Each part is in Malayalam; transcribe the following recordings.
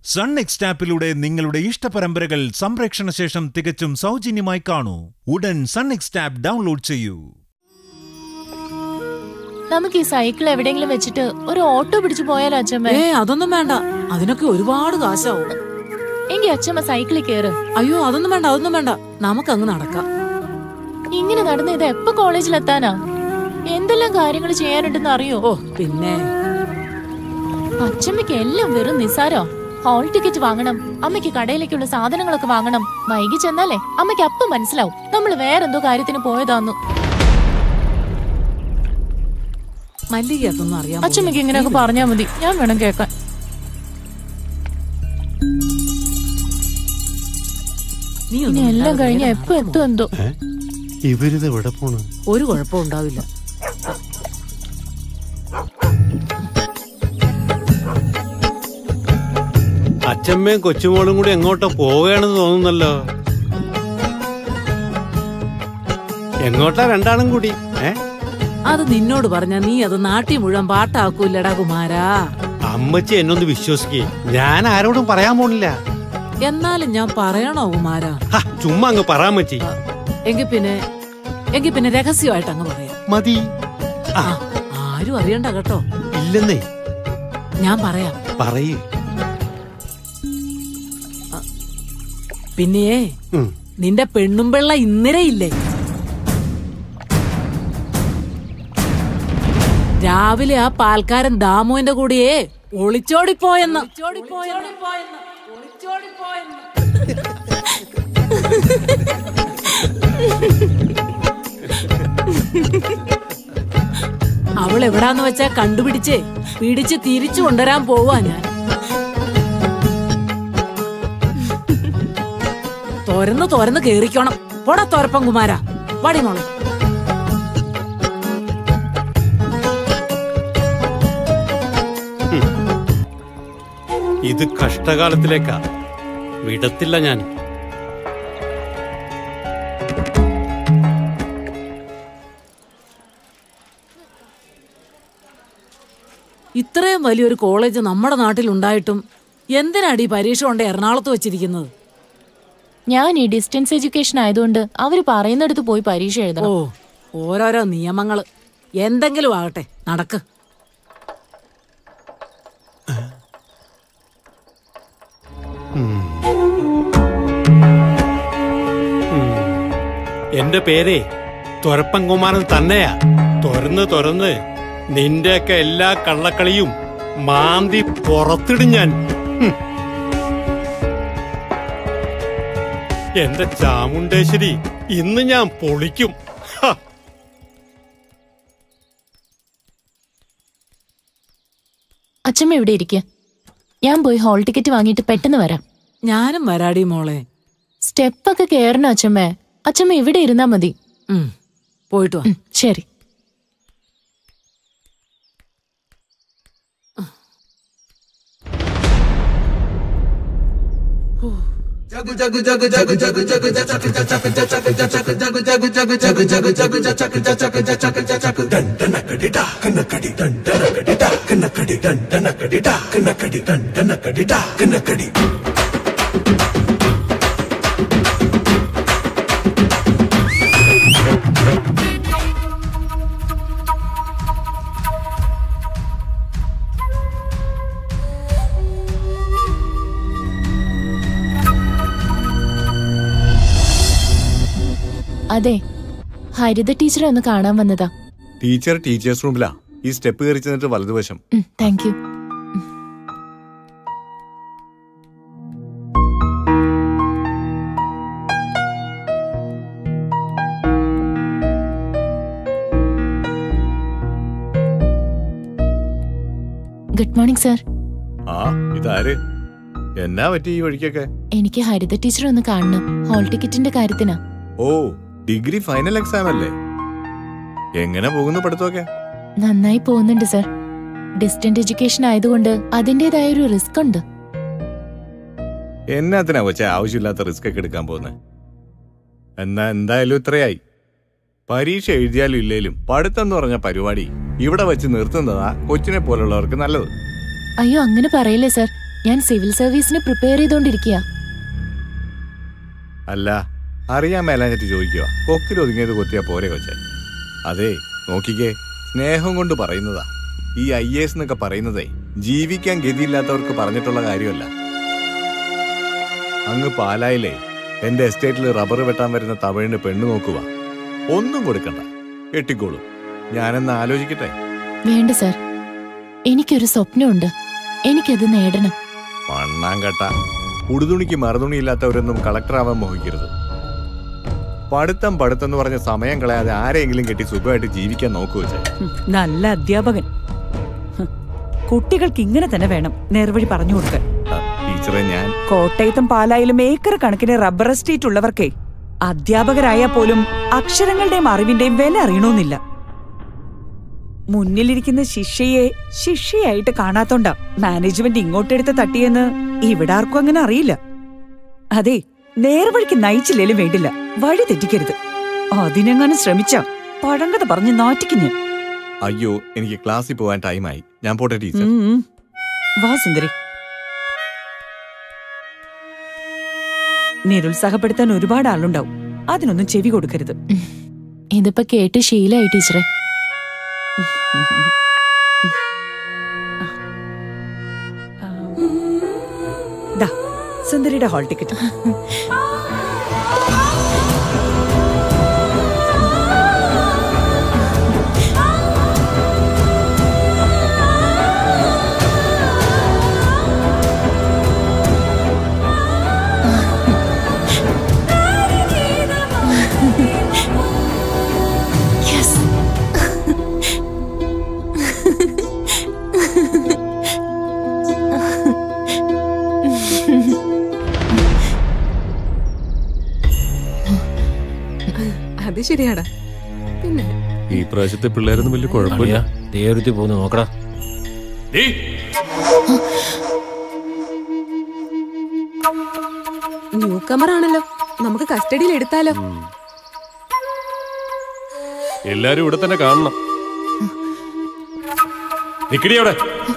സൺ എക്സ്റ്റാപ്പിലൂടെ നിങ്ങളുടെ ഇഷ്ടപരമ്പരകൾ സംപ്രേക്ഷണ ശേഷം തികച്ചും സൗജന്യമായി കാണൂ ഉടൻ സൺ എക്സ്റ്റാപ്പ് ഡൗൺലോഡ് ചെയ്യൂ നമുക്ക് ഈ സൈക്കിൾ എവിടെയെങ്കിലും വെച്ചിട്ട് ഒരു ഓട്ടോ പിടിച്ചു പോയാലോ അച്ഛമ്മ ഏ അതൊന്നും വേണ്ട അതിനൊക്കെ ഒരുപാട് കാശാവും എങ്കി അച്ഛമ്മ സൈക്കിളിൽ കേറ് അയ്യോ അതൊന്നും വേണ്ട അതൊന്നും വേണ്ട നമുക്കങ്ങ് നടക്കാം ഇങ്ങനെ നടന്ന് ഇത് എപ്പോ കോളേജിലെത്താനാ എന്തെല്ലാം കാര്യങ്ങൾ ചെയ്യാനുണ്ടെന്ന് അറിയോ ഓ പിന്നെ അച്ഛമ്മയ്ക്ക് എല്ലാം വെറും നിസാരോ ഹോൾ ടിക്കറ്റ് വാങ്ങണം അമ്മയ്ക്ക് കടയിലേക്കുള്ള സാധനങ്ങളൊക്കെ വാങ്ങണം വൈകി ചെന്നാലേ അമ്മയ്ക്ക് അപ്പം മനസ്സിലാവും നമ്മൾ വേറെന്തോ കാര്യത്തിന് പോയതാന്നു മല്ലികത്തൊന്നും അറിയാൻ അച്ഛമ്മയ്ക്ക് ഇങ്ങനെയൊക്കെ പറഞ്ഞാ മതി ഞാൻ വേണം കേൾക്കാൻ നീ ഇനി ഒന്നും എല്ലാം മിണ്ടാതെ കഴിഞ്ഞ നേരെ എപ്പോ നടന്നു. എത്തും എന്തോ ഇവരിത് എവിടെ പോണ് ഒരു കുഴപ്പം ഉണ്ടാവില്ല അച്ഛമ്മയും കൊച്ചുമോളും കൂടി എങ്ങോട്ടോ പോവുകയാണെന്ന് തോന്നുന്നല്ലോ എങ്ങോട്ടാ രണ്ടാളും കൂടി ഏ അത് നിന്നോട് പറഞ്ഞ നീ അത് നാട്ടി മുഴുവൻ പാട്ടാക്കൂല്ലടാ കുമാരാ അമ്മച്ചി എന്നൊന്ന് വിശ്വസിക്കേ ഞാൻ ആരോടും പറയാൻ പോണില്ല എന്നാലും ഞാൻ പറയണോ കുമാരാ ഹ, ചുമ്മാ അങ്ങ് പറയാമച്ചി എങ്കി പിന്നെ എങ്കി പിന്നെ രഹസ്യമായിട്ട് അങ്ങ് പറയാം മതി ആ, ആരും അറിയണ്ട കേട്ടോ ഇല്ലെന്നേ ഞാൻ പറയാം പറയേ പിന്നെ ഉം. നിന്റെ പെണ്ണും പിള്ള ഇന്നരയില്ലേ രാവിലെ ആ പാൽക്കാരൻ ദാമുവിന്റെ കൂടെയേ ഒളിച്ചോടിപ്പോയെന്ന് അവൾ എവിടാന്ന് വെച്ചാ കണ്ടുപിടിച്ചേ പിടിച്ച് തിരിച്ചു കൊണ്ടുവരാൻ പോവാ ഞാൻ തുരന്ന് തുരന്ന് കേറിക്കണം പോടാ തോരപ്പം കുമാര വാടി മോളെ ഇത് കഷ്ടകാലത്തിലേക്കാ വിടത്തില്ല ഞാൻ ഇത്രയും വലിയൊരു കോളേജ് നമ്മുടെ നാട്ടിൽ ഉണ്ടായിട്ടും എന്തിനാടി ഈ പരീക്ഷ കൊണ്ട് എറണാകുളത്ത് വെച്ചിരിക്കുന്നത് ഞാൻ ഈ ഡിസ്റ്റൻസ് എഡ്യൂക്കേഷൻ ആയതുകൊണ്ട് അവര് പറയുന്നിടത്ത് പോയി പരീക്ഷ ഓ എഴുതണം ഓരോരോ നിയമങ്ങള് എന്തെങ്കിലും ആകട്ടെ നടക്ക് എന്റെ പേരേ തുരപ്പൻകുമാരൻ തന്നെയാ തുറന്ന് തുറന്ന് നിന്റെയൊക്കെ എല്ലാ കള്ളക്കളിയും മാന്തി പുറത്തിടും ഞാൻ ഹും. എന്റെ ചാമുണ്ടേശ്വരി ഇന്ന് ഞാൻ പൊളിക്കും ഹ. അച്ഛമ്മ ഇവിടെ ഇരിക്കുക ഞാൻ പോയി ഹോൾ ടിക്കറ്റ് വാങ്ങിയിട്ട് പെട്ടെന്ന് വരാം ഞാനും വരാടി മോളെ സ്റ്റെപ്പൊക്കെ കേറണം അച്ഛമ്മ അച്ഛമ്മ ഇവിടെ ഇരുന്നാ മതി ഉം, പോയിട്ട് വാ ഉം, ശരി അതെ ഹരിത ടീച്ചറെ ഒന്ന് കാണാൻ വന്നതാ ടീച്ചർ ടീച്ചേഴ്സ് റൂമിലാ ഈ സ്റ്റെപ്പ് കയറി ചെന്നിട്ട് വലതുവശം thank you good morning sir ആ ഇതാര് എന്നാ പറ്റി ഈ വഴിക്കൊക്കെ എനിക്ക് ഹരിത ടീച്ചറെ ഒന്ന് കാണണം ഹോൾ ടിക്കറ്റിന്റെ കാര്യത്തിനാ ഓ ഡിഗ്രി ഫൈനൽ എക്സാം അല്ലേ എങ്ങനെ പോകുന്നു പഠിത്തമൊക്കെ നന്നായി പോകുന്നുണ്ട് സർ ഡിസ്റ്റന്റ് എഡ്യൂക്കേഷൻ ആയതുകൊണ്ട് അതിൻ്റെതായ ഒരു റിസ്ക് ഉണ്ട് എന്നാത്തിനാ കൊച്ചെ ആവശ്യമില്ലാത്ത റിസ്ക് ഒക്കെ എടുക്കാൻ പോകുന്നത് എന്നാ എന്തായാലും ഇത്രയായി പരീക്ഷ എഴുതിയാലും ഇല്ലേലും പഠിത്തം എന്ന് പറഞ്ഞ പരിപാടി ഇവിടെ വെച്ച് നിർത്തുന്നതാ കൊച്ചിനെ പോലുള്ളവർക്ക് നല്ലത് അയ്യോ അങ്ങനെ പറയില്ലേ സർ ഞാൻ സിവിൽ സർവീസിന് പ്രിപ്പയർ ചെയ്തോണ്ടിരിക്കുക അല്ല അറിയാൻ മേലാഞ്ഞിട്ട് ചോദിക്കുക കൊക്കിൽ ഒതുങ്ങിയത് കൊത്തിയാ പോരെ കൊച്ചെ അതെ നോക്കിക്കേ സ്നേഹം കൊണ്ട് പറയുന്നതാ ഈ ഐ എസ് എന്നൊക്കെ പറയുന്നതേ ജീവിക്കാൻ ഗതിയില്ലാത്തവർക്ക് പറഞ്ഞിട്ടുള്ള കാര്യമല്ല അങ്ങ് പാലായിലെ എന്റെ എസ്റ്റേറ്റിൽ റബ്ബർ വെട്ടാൻ വരുന്ന തമിഴിന് പെണ്ണ് നോക്കുക ഒന്നും കൊടുക്കണ്ട കെട്ടിക്കോളൂ ഞാനെന്ന് ആലോചിക്കട്ടെ വേണ്ട സർ എനിക്കൊരു സ്വപ്നമുണ്ട് എനിക്കത് നേടണം മണ്ണാങ്കട്ട ഉടുതുണിക്ക് മറുതുണിയില്ലാത്തവരൊന്നും കളക്ടറാവാൻ മോഹിക്കരുത് പഠിത്തം പഠിത്തം എന്ന് പറഞ്ഞ സമയം കളയാതെ ആരെങ്കിലും കെട്ടി സുഖമായിട്ട് ജീവിക്കാൻ നോക്കു വെച്ചേ ഹും, നല്ല അധ്യാപകൻ ഹും, കുട്ടികൾക്ക് ഇങ്ങനെ തന്നെ വേണം നേർവഴി പറഞ്ഞു കൊടുക്കാൻ ആ, ടീച്ചറെ ഞാൻ കോട്ടയത്തും പാലായിലും ഏക്കർ കണക്കിന് റബ്ബർ എസ്റ്റേറ്റ് ഉള്ളവർക്കേ അധ്യാപകരായാൽ പോലും അക്ഷരങ്ങളുടെയും അറിവിന്റെയും വില അറിയണമെന്നില്ല മുന്നിലിരിക്കുന്ന ശിഷ്യയെ ശിഷ്യയായിട്ട് കാണാത്തോണ്ടാ മാനേജ്മെന്റ് ഇങ്ങോട്ടെടുത്ത് തട്ടിയെന്ന് ഇവിടെ ആർക്കും അങ്ങനെ അറിയില്ല അതെ നേർവഴിക്ക് നയിച്ചില്ലേലും വേണ്ടില്ല വഴി തെറ്റിക്കരുത് അതിനെങ്ങാനും ശ്രമിച്ച പഴങ്കഥ പറഞ്ഞ് നാറ്റിക്കുഞ്ഞ് അയ്യോ എനിക്ക് ക്ലാസ്സിൽ പോകാൻ ടൈമായി ഞാൻ പോട്ടെ ടീച്ചർ ഉം, ഉം. വാ സുന്ദരി നിരുത്സാഹപ്പെടുത്താൻ ഒരുപാട് ആളുണ്ടാവും അതിനൊന്നും ചെവി കൊടുക്കരുത് ഇതിപ്പോ കേട്ട് ശീലായി ടീച്ചറെ ദാ സുന്ദരിയുടെ ഹാൾ ടിക്കറ്റ് യെസ് അത് ശരിയാടാ പിന്നെ ഈ പ്രാവശ്യത്തെ പിള്ളേരൊന്നും വലിയ കുഴപ്പമില്ല ദേവരുത്തി പോന്ന് നോക്കടാ ന്യൂ കമർ ആണല്ലോ നമുക്ക് കസ്റ്റഡിയിൽ എടുത്താലോ എല്ലാരും ഇവിടെ തന്നെ കാണണം നിക്കടി അവിടെ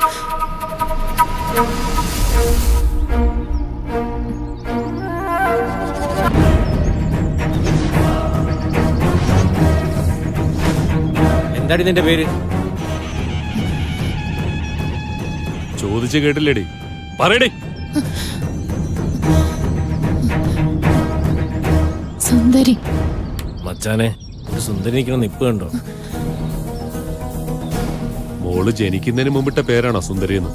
എന്താടി നിന്റെ പേര് ചോദിച്ചു കേട്ടില്ലേടി പറയടി സുന്ദരി മച്ചാനെ ഒരു സുന്ദരി നിൽക്കുന്ന നിപ്പ് കണ്ടോ മോള് ജനിക്കുന്നതിന് മുമ്പിട്ട പേരാണോ സുന്ദരിയെന്ന്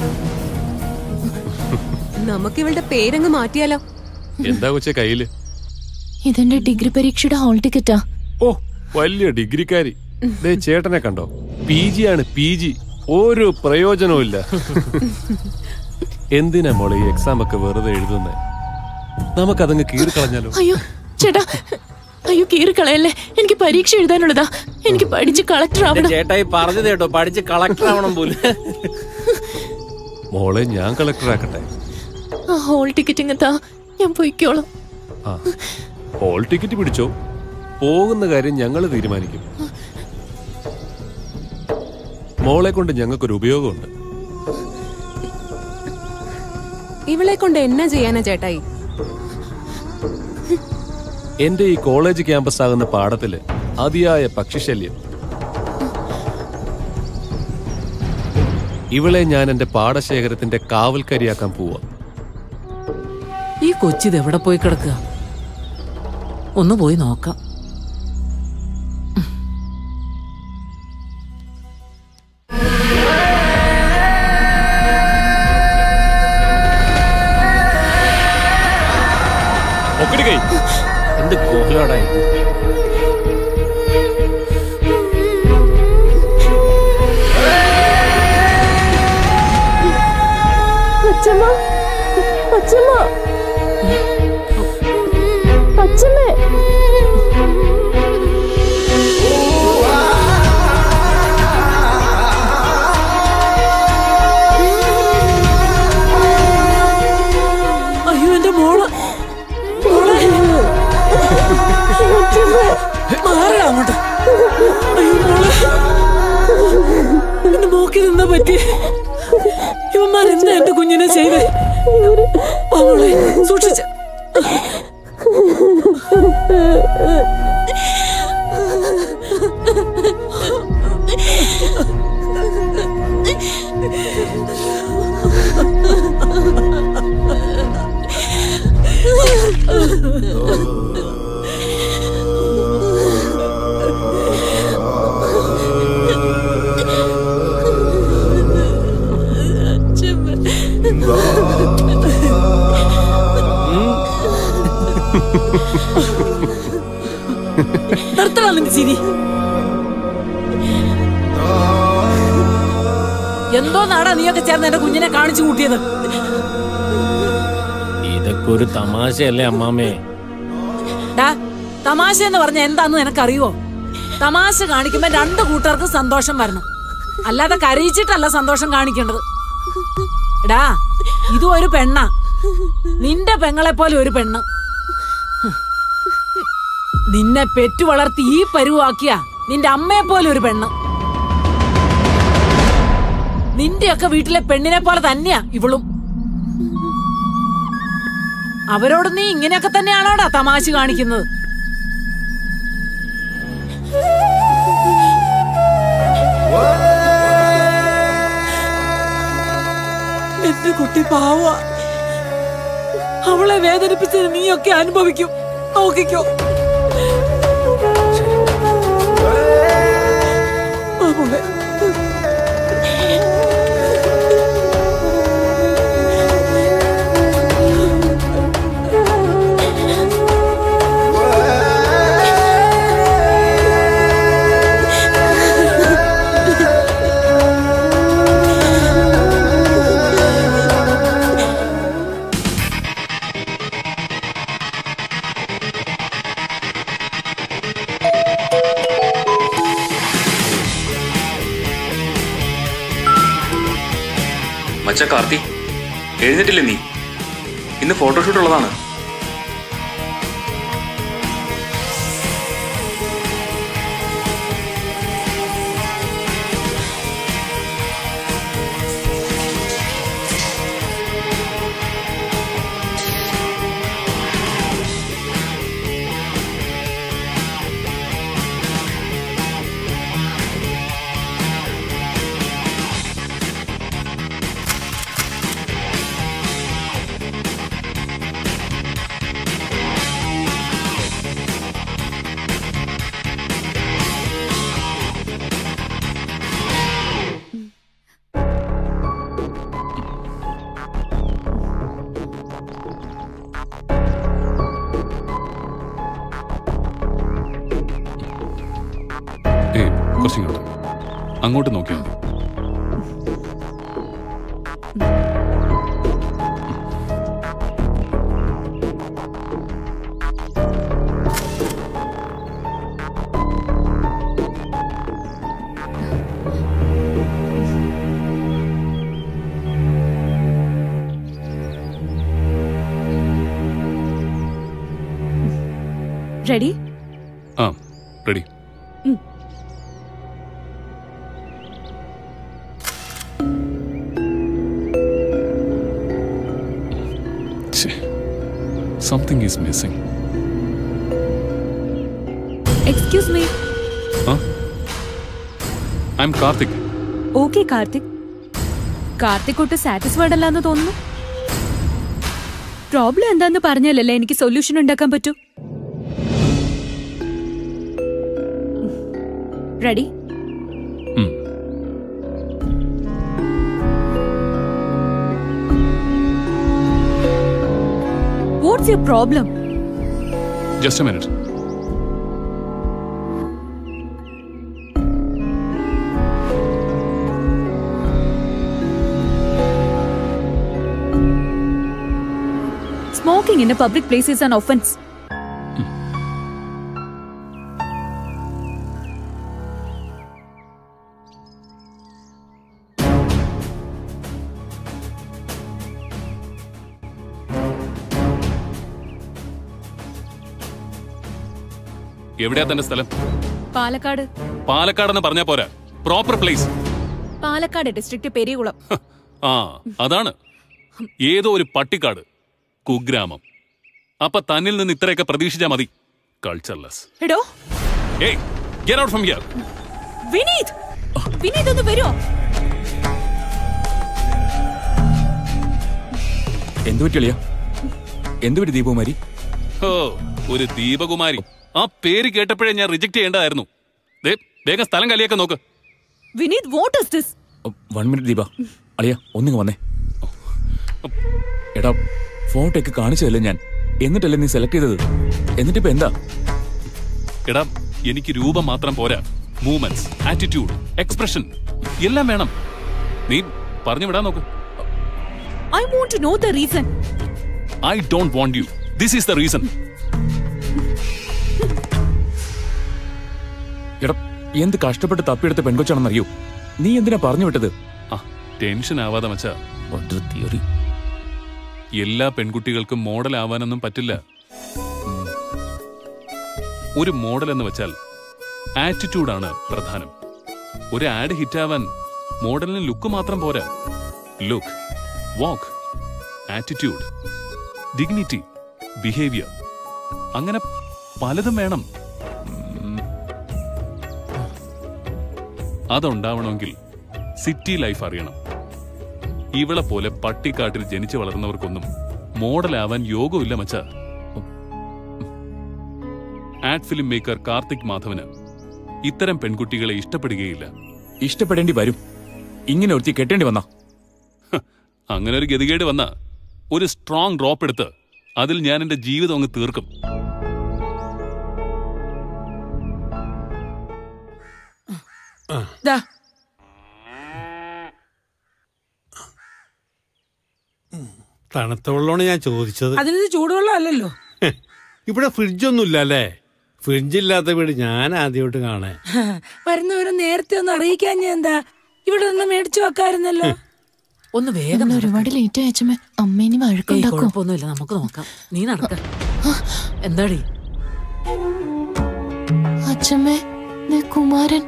നമുക്ക് ഇവളുടെ പേരങ്ങ് മാറ്റിയാലോ എന്താ കൊച്ചെ കയ്യില് ഇതെന്റെ ഡിഗ്രി പരീക്ഷയുടെ ഹാൾ ടിക്കറ്റാ ഓ വലിയ ഡിഗ്രിക്കാരി ദേ ചേട്ടനെ കണ്ടോ പി ജി ആണ് പി ജി ഒരു പ്രയോജനവും ഇല്ല എന്തിനാ മോളെ ഈ എക്സാം ഒക്കെ വെറുതെ എഴുതുന്നേ നമുക്കതങ്ങ് കീറിക്കളഞ്ഞാലോ അയ്യോ ചേട്ടാ അയ്യോ കീറിക്കളയല്ലേ എനിക്ക് പരീക്ഷ എഴുതാനുള്ളതാ എനിക്ക് പഠിച്ച് കളക്ടർ ആവണം ചേട്ടായി പറഞ്ഞത് കേട്ടോ പഠിച്ച് കളക്ടർ ആവണം പോലും മോളെ ഞാൻ കളക്ടറാക്കട്ടെ ആ ഹോൾ ടിക്കറ്റ് ഇങ്ങത്താ ഞാൻ പൊയ്ക്കോളാം ആ ഹോൾ ടിക്കറ്റ് പിടിച്ചോ പോകുന്ന കാര്യം ഞങ്ങൾ തീരുമാനിക്കും മോളെ കൊണ്ട് ഞങ്ങൾക്കൊരു ഉപയോഗമുണ്ട് ഇവളെ കൊണ്ട് എന്നാ ചെയ്യാനാ ചേട്ടായി എന്റെ ഈ കോളേജ് ക്യാമ്പസ് ആകുന്ന പാടത്തില് അതിയായ പക്ഷിശല്യം ഇവളെ ഞാൻ എന്റെ പാടശേഖരത്തിന്റെ കാവൽക്കാരിയാക്കാൻ പോവാ ഈ കൊച്ചിത് എവിടെ പോയി കിടക്കുക ഒന്ന് പോയി നോക്കാം ഒക്കടി കൈ എന്ത് കോഹലാടാ ഇത് അച്ഛമ്മ അച്ഛമ്മ അച്ഛമ്മേ അയ്യോ എന്റെ മോള് മോളെ. മാറടാ അങ്ങോട്ട് അയ്യോ മോളെ എന്റെ മോക്കി നിന്നാ പറ്റി ഇവന്മാർ എന്താ എന്റെ കുഞ്ഞിനെ കുഞ്ഞിനെ ചെയ്ത് അവളെ സൂക്ഷിച്ച് നിർത്തണം നിന്റെ ചിരി എന്തോ നാടാ നീയൊക്കെ ചേർന്ന് എന്റെ കുഞ്ഞിനെ കാണിച്ചു കൂട്ടിയത് ഇതൊക്കെ ഒരു തമാശയല്ലേ അമ്മാമേ ഡാ തമാശ എന്ന് പറഞ്ഞ എന്താന്ന് നിനക്കറിയോ തമാശ കാണിക്കുമ്പോ രണ്ടു കൂട്ടർക്കും സന്തോഷം വരണം അല്ലാതെ കരയിച്ചിട്ടല്ല സന്തോഷം കാണിക്കേണ്ടത് എടാ ഇതും ഒരു പെണ്ണാ നിന്റെ പെങ്ങളെ പോലെ ഒരു പെണ്ണ് നിന്നെ പെറ്റു വളർത്തി ഈ പരുവാക്കിയ നിന്റെ അമ്മയെ പോലെ ഒരു പെണ്ണ് നിന്റെയൊക്കെ വീട്ടിലെ പെണ്ണിനെ പോലെ തന്നെയാ ഇവളും അവരോട് നീ ഇങ്ങനെയൊക്കെ തന്നെയാണോടാ തമാശ കാണിക്കുന്നത് എന്റെ കുട്ടി പാവ അവളെ വേദനിപ്പിച്ചത് നീയൊക്കെ അനുഭവിക്കും നോക്കിക്കോ ആ മോളെ. മച്ച കാർത്തി എഴുന്നേറ്റില്ലേ നീ ഇന്ന് ഫോട്ടോഷൂട്ട് ഉള്ളതാണ് ഏയ് കുറച്ചിങ്ങോട്ട് അങ്ങോട്ട് നോക്കിയാൽ മതി റെഡി ആ ready something is missing excuse me I am Karthik okay Karthik Karthik ഒട്ട് സാറ്റിസ്ഫൈഡ് അല്ലാന്ന് തോന്നുന്നു പ്രോബ്ലം എന്താന്ന് പറഞ്ഞാലല്ലേ എനിക്ക് സൊല്യൂഷൻ ഉണ്ടാക്കാൻ പറ്റൂ ready what's your problem just a minute Smoking in a public place is an offense. എവിടെയാ തന്റെ സ്ഥലം പാലക്കാട് പാലക്കാടെന്ന് പറഞ്ഞാ പോരാ proper place Palakkad district Periyakulam ആ അതാണ് ഏതോ ഒരു പട്ടിക്കാട് കുഗ്രാമം അപ്പൊ തന്നിൽ നിന്ന് ഇത്രയൊക്കെ പ്രതീക്ഷിച്ചാ മതി കൾച്ചർലെസ് എടോ ഏയ് get out from here Vineeth Vineeth ഒന്ന് വരുമോ എന്തു പറ്റിയ എന്തു പറ്റി ദീപകുമാരി ഓ ഒരു ദീപകുമാരി ആ പേര് കേട്ടപ്പോഴേ ഞാൻ റിജക്ട് ചെയ്യേണ്ടതായിരുന്നു ദേ വേഗം സ്ഥലം കലിയൊക്കെ നോക്ക് Vineeth what is this one minute Deepa അളിയ ഒന്നിങ്ങ് വന്നേ എടാ ഫോട്ടോ ഒക്കെ കാണിച്ചതല്ലേ ഞാൻ എന്നിട്ടല്ലേ നീ സെലക്ട് ചെയ്തത് എന്നിട്ടിപ്പോ എന്താ എടാ എനിക്ക് രൂപം മാത്രം പോരാ മൂവ്മെന്റ്സ് ആറ്റിറ്റ്യൂഡ് എക്സ്പ്രഷൻ എല്ലാം വേണം നീ പറഞ്ഞു വിടാൻ നോക്ക് I want to know the reason I don't want you this is the reason എടാ എന്ത് കഷ്ടപ്പെട്ട് തപ്പിയെടുത്ത പെൺകൊച്ചാണെന്നറിയോ നീ എന്തിനാ പറഞ്ഞു വിട്ടത് ആ ടെൻഷൻ ആവാതെ മച്ചാ തിയറി എല്ലാ പെൺകുട്ടികൾക്കും മോഡൽ ആവാനൊന്നും പറ്റില്ല ഉം. ഒരു മോഡൽ എന്ന് വെച്ചാൽ ആറ്റിറ്റ്യൂഡാണ് പ്രധാനം ഒരു ആഡ് ഹിറ്റാവാൻ മോഡലിന് ലുക്ക് മാത്രം പോരാ look walk attitude dignity behaviour അങ്ങനെ പലതും വേണം ഉം. അതുണ്ടാവണമെങ്കിൽ സിറ്റി ലൈഫ് അറിയണം ഇവളെ പോലെ പട്ടിക്കാട്ടിൽ ജനിച്ചു വളർന്നവർക്കൊന്നും മോഡലാവാൻ യോഗമില്ല മച്ച ആഡ് ഫിലിം മേക്കർ കാർത്തിക് മാധവന് ഇത്തരം പെൺകുട്ടികളെ ഇഷ്ടപ്പെടുകയില്ല ഇഷ്ടപ്പെടേണ്ടി വരും ഇങ്ങനെ ഒരുത്തി കെട്ടേണ്ടി വന്നാ അങ്ങനെ ഒരു ഗതികേട് വന്ന ഒരു സ്ട്രോങ് ഡ്രോപ്പ് എടുത്ത് അതിൽ ഞാൻ എന്റെ ജീവിതം അങ്ങ് തീർക്കും ദാ തണുത്ത വെള്ളമാണ് ഞാൻ ചോദിച്ചത് അതിന് ചൂടുവെള്ളം അല്ലല്ലോ ഇവിടെ ഫ്രിഡ്ജൊന്നും ഇല്ല അല്ലേ ഫ്രിഡ്ജില്ലാത്ത വീട് ഞാൻ ആദ്യമായിട്ട് കാണേ വരുന്നവരും നേരത്തെ ഒന്ന് അറിയിക്കാൻ ഞാൻ എന്താ ഇവിടെ നിന്ന് മേടിച്ചു വെക്കായിരുന്നല്ലോ ഒന്ന് വേഗം നമ്മൾ ഒരുപാട് ലേറ്റ് അയച്ചമ്മേ അമ്മ ഇനി ഏയ്, വഴക്കുണ്ടാക്കും കുഴപ്പമൊന്നുമില്ല നമുക്ക് നോക്കാം നീ നടക്ക എന്താടി അച്ഛമ്മേ ദേ കുമാരൻ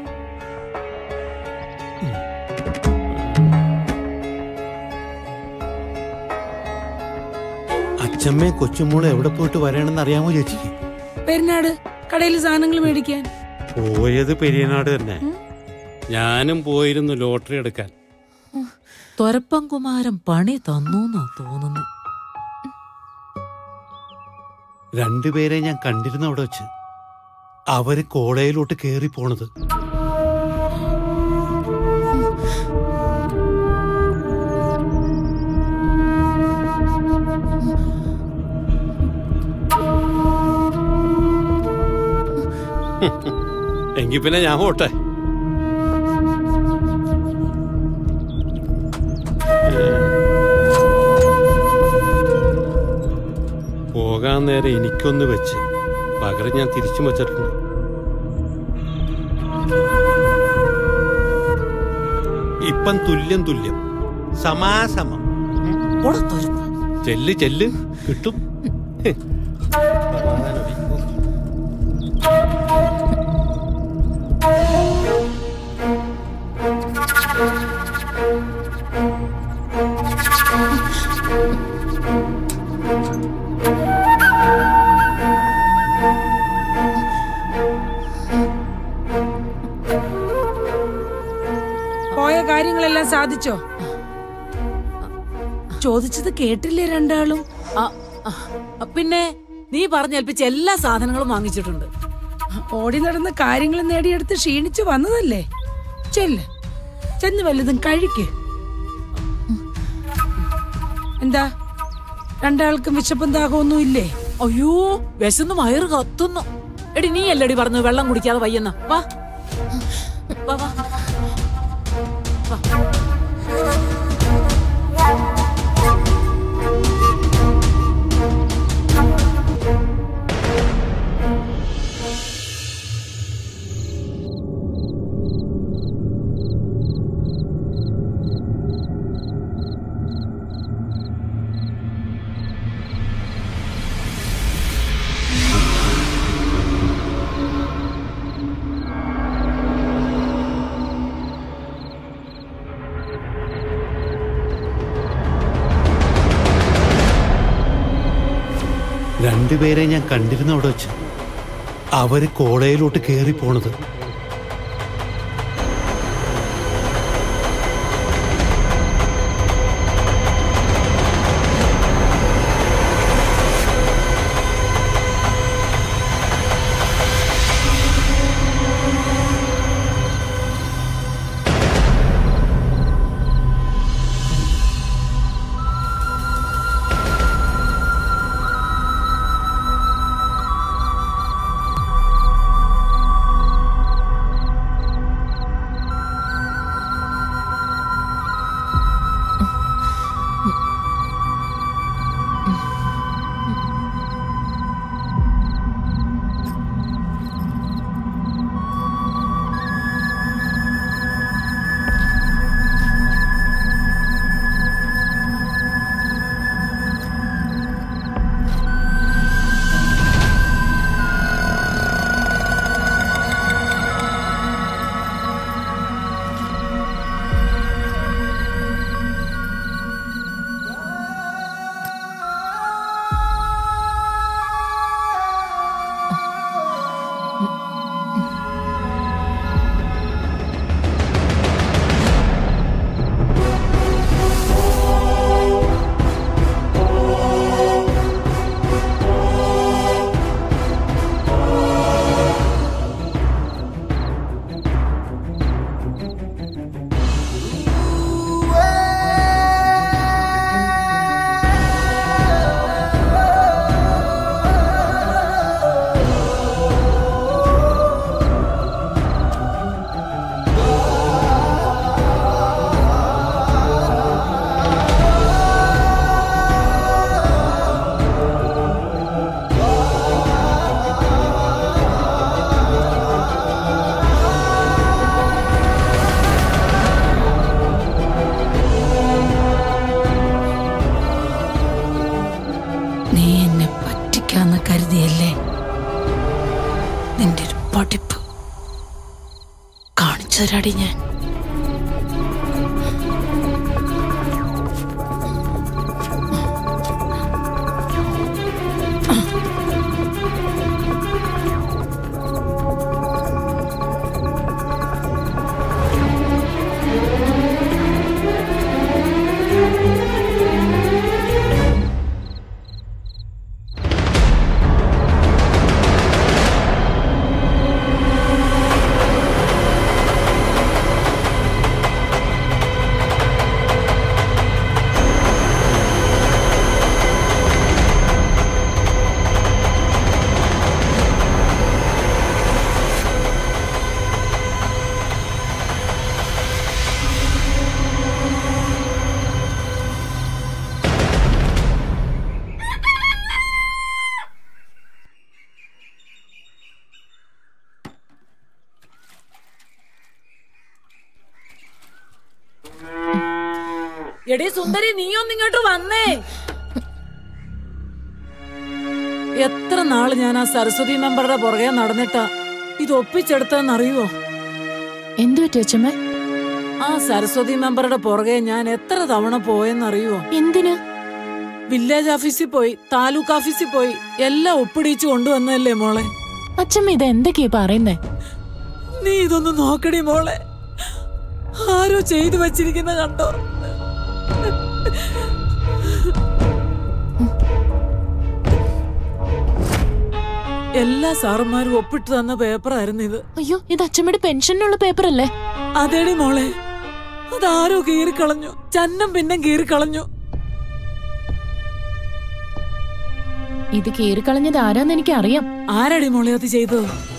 അച്ഛമ്മേ കൊച്ചുമോളെ എവിടെ പോയിട്ട് വരണമെന്ന് അറിയാമോ ചേച്ചിക്ക് പെരുന്നാട് കടയിൽ സാധനങ്ങൾ മേടിക്കാൻ പോയത് പെരിയനാട് തന്നെ ഞാനും പോയിരുന്നു ലോട്ടറി എടുക്കാൻ തൊരപ്പം കുമാരൻ പണി തന്നു തോന്നുന്നു രണ്ടുപേരെ ഞാൻ കണ്ടിരുന്നു അവിടെ വെച്ച് അവര് കോളേജിലോട്ട് കേറി പോണത് എങ്കി പിന്നെ ഞാൻ പോട്ടെ പോകാൻ നേരെ എനിക്കൊന്ന് വെച്ച് പകരം ഞാൻ തിരിച്ചും വച്ചിട്ടുണ്ട് ഇപ്പം തുല്യം തുല്യം സമാസമം ചെല്ല് ചെല്ല് കിട്ടും പോയ കാര്യങ്ങളെല്ലാം സാധിച്ചോ ചോദിച്ചത് കേട്ടില്ലേ രണ്ടാളും പിന്നെ നീ പറഞ്ഞേൽപ്പിച്ച എല്ലാ സാധനങ്ങളും വാങ്ങിച്ചിട്ടുണ്ട് ഓടി നടന്ന കാര്യങ്ങൾ നേടിയെടുത്ത് ക്ഷീണിച്ചു വന്നതല്ലേ ചെല്ല് ചെന്ന് വല്ലതും കഴിക്ക് എന്താ രണ്ടാൾക്കും വിശപ്പും ദാഹമൊന്നും ഇല്ലേ അയ്യോ വിശന്ന് വയറ് കത്തുന്നു എടി നീ അല്ലടി പറഞ്ഞു വെള്ളം കുടിക്കാതെ വയ്യെന്ന വാ വാ വാ രണ്ടുപേരെ ഞാൻ കണ്ടിരുന്നു അവിടെ വെച്ച് അവര് കോളേജിലോട്ട് കയറി പോണത് നീ എന്നെ പറ്റിക്കാന്ന് കരുതിയല്ലേ നിന്റെ ഒരു പഠിപ്പ് കാണിച്ചു തരാടി ഞാൻ എടീ സുന്ദരി നീയൊന്ന് ഇങ്ങോട്ട് വന്നേ എത്ര നാള് ഞാൻ ആ സരസ്വതി മെമ്പറുടെ പുറകെ നടന്നിട്ടാ ഇത് ഒപ്പിച്ചെടുത്തെന്നറിയുവോ എന്തു പറ്റി അച്ഛമ്മ ആ സരസ്വതി മെമ്പറുടെ പുറകെ ഞാൻ എത്ര തവണ പോയെന്നറിയുവോ എന്തിന് വില്ലേജ് ഓഫീസിൽ പോയി താലൂക്ക് ഓഫീസിൽ പോയി എല്ലാം ഒപ്പിടിച്ചു കൊണ്ടുവന്നല്ലേ മോളെ അച്ഛമ്മ ഇത് എന്തൊക്കെയാ പറയുന്നേ നീ ഇതൊന്ന് നോക്കടി മോളെ ആരോ ചെയ്തു വച്ചിരിക്കുന്ന കണ്ടോ എല്ലാ സാറന്മാരും ഒപ്പിട്ട് തന്ന പേപ്പറായിരുന്നു ഇത് അയ്യോ ഇത് അച്ഛമ്മയുടെ പെൻഷനുള്ള പേപ്പർ അല്ലേ അതേടി മോളെ അതാരോ കീറിക്കളഞ്ഞു ചന്നം പിന്നെ കീറിക്കളഞ്ഞു ഇത് കീറിക്കളഞ്ഞത് ആരാന്ന് എനിക്ക് അറിയാം ആരാടി മോളെ അത് ചെയ്തത്